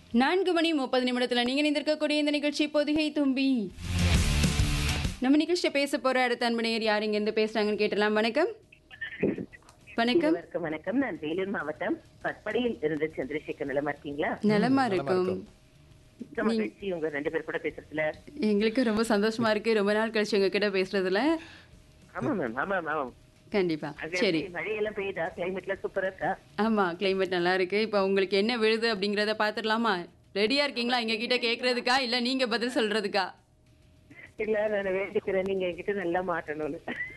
நான்கு மணி முப்பது நிமிடத்தில் நீங்கள் இணைந்திருக்கக்கூடிய இந்த நிகழ்ச்சி பொதிகை தும்பி நம்ம நிகழ்ச்சியை பேச போற அடுத்த அன்பனையர் யார் இங்கேருந்து பேசுறாங்கன்னு கேட்டலாம் வணக்கம் வணக்கம் இருவருக்கும் வணக்கம் நான் வேலூர் மாவட்டம் பட்படியில் இருந்து சந்திரசேகர் நிலமா இருக்கீங்களா நலமா இருக்கும் மிக்க மகிழ்ச்சி உங்க ரெண்டு பேர் கூட பேசுறதுல எங்களுக்கு ரொம்ப சந்தோஷமா இருக்கு ரொம்ப நாள் கழிச்சு உங்ககிட்ட பேசுறதுல ஆமா மேம் ஆமா மேம் கண்டிப்பா அங்க சரி எப்படி மழையெல்லாம் பெய்யுதா கிளைமேட்ல சூப்பரா இருக்கா ஆமா கிளைமேட் நல்லா இருக்கு இப்போ உங்களுக்கு என்ன விழுது அப்படிங்கறத பாத்துடலாமா ரெடியா இருக்கீங்களா எங்க கிட்ட கேக்குறதுக்கா இல்ல நீங்க பதில் சொல்றதுக்கா இல்ல நான் வேண்டிக்கிறேன் நீங்க என்கிட்ட நல்லா மாட்டணும்னு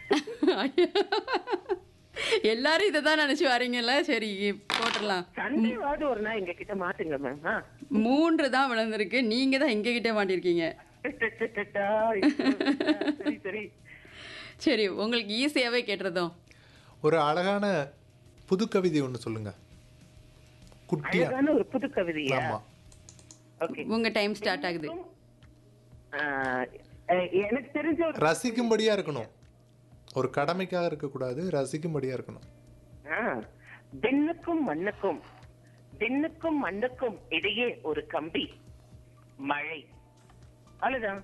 எல்லாரும் இதை தான் நினைச்சு வரீங்கல்ல சரி போட்டுடலாம் சண்டேவாவது ஒரு நாள் எங்க கிட்ட மாட்டுங்க மேம் ஆ. மூன்று தான் விழுந்திருக்கு நீங்க தான் எங்க கிட்ட மாட்டிருக்கீங்க டட்டட்டட்டா. சரி சரி சரி உங்களுக்கு ஈஸியாவே கேட்டுறதும் ஒரு அழகான புது கவிதை ஒன்று சொல்லுங்க குட்டியா அழகான ஒரு புது கவிதையா ஆமா ஓகே உங்க டைம் ஸ்டார்ட் ஆகுது எனக்கு தெரிஞ்ச ஒரு ரசிக்கும்படியா இருக்கணும் ஒரு கடமைக்காக இருக்கக்கூடாது ரசிக்கும்படியா இருக்கணும் ஆ, விண்ணுக்கும் மண்ணுக்கும் விண்ணுக்கும் மண்ணுக்கும் இடையே ஒரு கம்பி மழை அவ்வளவுதான்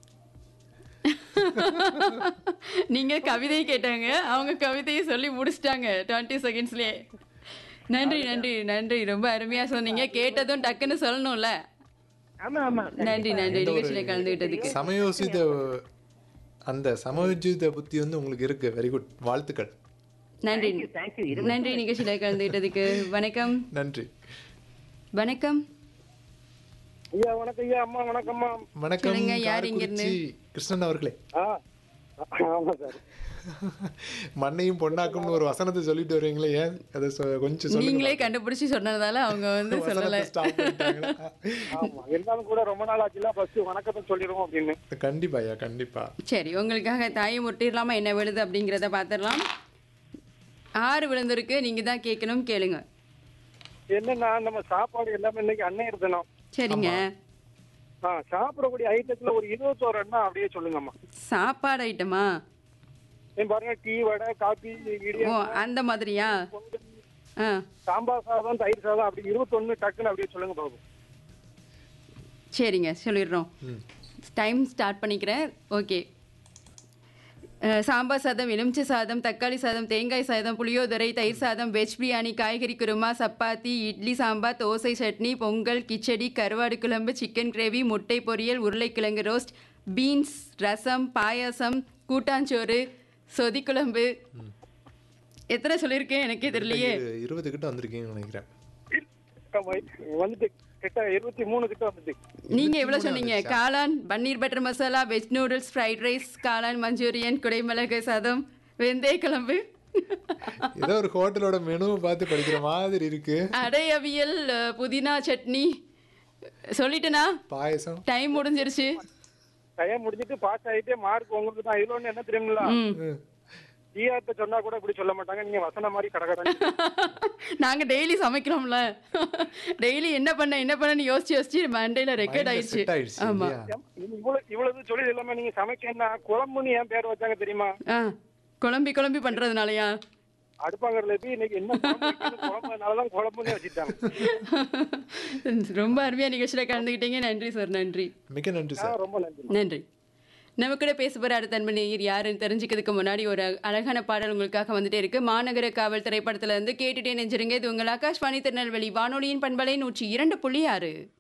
நீங்க கவிதை கேட்டாங்க அவங்க கவிதையை சொல்லி முடிச்சிட்டாங்க டுவெண்ட்டி செகண்ட்ஸ்லயே நன்றி நன்றி நன்றி ரொம்ப அருமையா சொன்னீங்க கேட்டதும் டக்குன்னு சொல்லணும்ல ஆமா ஆமா நன்றி நன்றி நிகழ்ச்சியில கலந்துகிட்டதுக்கு சமயோசித அந்த சமயோஜித புத்தி வந்து உங்களுக்கு இருக்கு வெரி குட் வாழ்த்துக்கள் நன்றி தேங்க்யூ நன்றி நிகழ்ச்சியில கலந்துகிட்டதுக்கு வணக்கம் நன்றி வணக்கம் ஐயா வணக்கம் ஐயா அம்மா வணக்கம்மா வணக்கம் சொல்லுங்க, யார் இங்க இருந்து? காரைக்குறிச்சி கிருஷ்ணன் அவர்களே ஆ ஆமா சார் மண்ணையும் பொண்ணாக்கும்னு ஒரு வசனத்தை சொல்லிட்டு வருவீங்களே ஏன் அதை சொ- கொஞ்சம் சொல்லுங்க நீங்களே கண்டுபிடிச்சு சொன்னதால அவங்க வந்து சொல்லல வசனத்தை stop பண்ணிட்டாங்களா? ஆமா இருந்தாலும் கூட ரொம்ப நாள் ஆச்சுல ஃபர்ஸ்ட் வணக்கத்தை சொல்லிடுவோம் அப்படின்னு கண்டிப்பா ஐயா கண்டிப்பா சரி உங்களுக்காக தாயை முட்டிடலாமா என்ன விழுது அப்படிங்கிறத பார்த்துடலாம் ஆறு விழுந்திருக்கு நீங்க தான் கேட்கணும் கேளுங்க என்னன்னா நம்ம சாப்பாடு எல்லாமே இன்னைக்கு அன்னையர் தினம் சரிங்க ஆ சாப்பிடக்கூடிய ஐட்டத்துல ஒரு இருபத்தோரு எண்ணம் அப்படியே சொல்லுங்கம்மா சாப்பாடு ஐட்டமா ஏன் பாருங்க டீ வடை காபி ஓ இடியம் அந்த மாதிரியா ஆ சாம்பார் சாதம் தயிர் சாதம் அப்படி இருபத்தொன்னு டக்குன்னு அப்படியே சொல்லுங்க பாபு சரிங்க சொல்லிடுறோம் டைம் ஸ்டார்ட் பண்ணிக்கிறேன் ஓகே அஹ், சாம்பார் சாதம் எலுமிச்சை சாதம் தக்காளி சாதம் தேங்காய் சாதம் புளியோதரை தயிர் சாதம் வெஜ் பிரியாணி காய்கறி குருமா சப்பாத்தி இட்லி சாம்பார் தோசை சட்னி பொங்கல் கிச்சடி கருவாடு குழம்பு சிக்கன் கிரேவி முட்டை பொரியல் உருளைக்கிழங்கு ரோஸ்ட் பீன்ஸ் ரசம் பாயாசம் கூட்டாஞ்சோறு சொதி குழம்பு எத்தனை சொல்லியிருக்கேன் எனக்கே தெரியலையே இரு- இருபது கிட்ட வந்திருக்கீங்கன்னு நினைக்கிறேன் ஆமா, வந்துட்டு கிட்ட இருபத்தி மூணு கிட்ட வந்துட்டு நீங்க எவ்வளவு சொன்னீங்க காளான் paneer butter masala veg noodles fried rice காளான் மஞ்சூரியன் குடைமிளகு சாதம் வெந்தய குழம்பு ஏதோ ஒரு ஹோட்டலோட மெனுவை பார்த்து படிக்கிற மாதிரி இருக்கு அடை அவியல் அஹ், புதினா சட்னி சொல்லிட்டேனா பாயசம் டைம் முடிஞ்சிருச்சு டைம் முடிஞ்சிட்டு பாஸ் ஆயிட்டே மார்க் உங்களுக்கு தான் இதுல ஒண்ணு என்ன தெரியுங்களா ம். ம். ஜிஆர்ட்ட சொன்னா கூட இப்படி சொல்ல மாட்டாங்க நீங்க வசன மாதிரி கடகடன்னு நாங்க டெய்லி சமைக்கிறோம்ல டெய்லி என்ன பண்ண என்ன பண்ணன்னு யோசிச்சு யோசிச்சு மண்டையில ரெக்கார்ட் Mind ல ஆயிடுச்சு set ஆயிடுச்சு ஆமா இல்லையா? இவ்வளவு இவ்வளவு சொல்லி இல்லாம நீங்க சமைக்கன்னா குழம்புன்னு ஏன் பேர் வச்சாங்க தெரியுமா ஆ குழம்பி குழம்பி பண்றதுனாலயா அடுப்பாங்கறதுல போய் இன்னைக்கு என்ன குழம்பு வைக்கணும், குழம்புனாலதான் குழம்புன்னு வச்சுட்டாங்க ரொம்ப அருமையா நிகழ்ச்சியில கலந்துக்கிட்டீங்க நன்றி சார் நன்றி மிக்க நன்றி சார் ரொம்ப நன்றி நன்றி நம்ம கூட பேச போற அடுத்த அன்பு நேயர் யாருன்னு தெரிஞ்சுக்கிறதுக்கு முன்னாடி ஒரு அழகான பாடல் உங்களுக்காக வந்துட்டே இருக்கு மாநகர காவல் திரைப்படத்துல இருந்து கேட்டுட்டே நெஞ்சிருங்க இது உங்கள் ஆகாஷ்வாணி திருநெல்வேலி வானொலியின் பண்பலை நூற்றி இரண்டு புள்ளி ஆறு